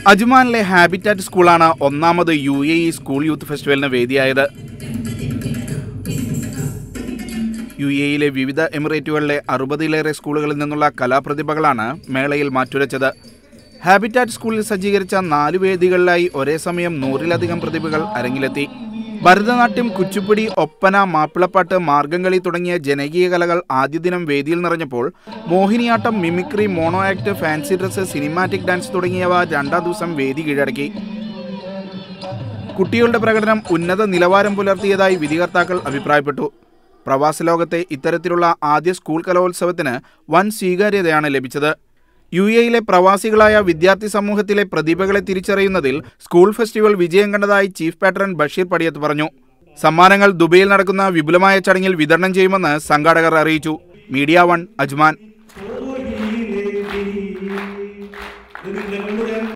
അജ്മാനിലെ Habitat സ്കൂളാണ് ഒന്നാമത് U A E school youth ഫെസ്റ്റിവലിന് വേദിയായത് യു എയിലെ വിവിധ എമിറേറ്റുകളിലെ അറുപതിലേറെ സ്കൂളുകളിൽ നിന്നുള്ള കലാപ്രതിഭകളാണ് മേളയിൽ മാറ്റുരച്ചത് ഹാബിറ്റാറ്റ് സ്കൂളിൽ സജ്ജീകരിച്ച നാല് വേദികളിലായി ഒരേ സമയം നൂറിലധികം പ്രതിഭകൾ അരങ്ങിലെത്തി ഭരതനാട്യം കുച്ചിപ്പുടി ഒപ്പന മാപ്പിളപ്പാട്ട് മാർഗംകളി തുടങ്ങിയ ജനകീയ കലകൾ ആദ്യ ദിനം വേദിയിൽ നിറഞ്ഞപ്പോൾ Mohiniyattam mimicry mono act fancy dress cinematic dance തുടങ്ങിയവ രണ്ടാം ദിവസം വേദി കീഴടക്കി കുട്ടികളുടെ പ്രകടനം ഉന്നത നിലവാരം പുലർത്തിയതായി വിധികർത്താക്കൾ അഭിപ്രായപ്പെട്ടു പ്രവാസ ലോകത്തെ ഇത്തരത്തിലുള്ള ആദ്യ സ്കൂൾ കലോത്സവത്തിന് വൻ സ്വീകാര്യതയാണ് ലഭിച്ചത് യു എയിലെ പ്രവാസികളായ വിദ്യാർത്ഥി സമൂഹത്തിലെ പ്രതിഭകളെ തിരിച്ചറിയുന്നതിൽ സ്കൂൾ ഫെസ്റ്റിവൽ വിജയം കണ്ടതായി ചീഫ് പാട്രൺ ബഷീർ പടിയത്ത് പറഞ്ഞു സമ്മാനങ്ങൾ ദുബൈയിൽ നടക്കുന്ന വിപുലമായ ചടങ്ങിൽ വിതരണം ചെയ്യുമെന്ന് സംഘാടകർ അറിയിച്ചു മീഡിയ വൺ അജ്മാൻ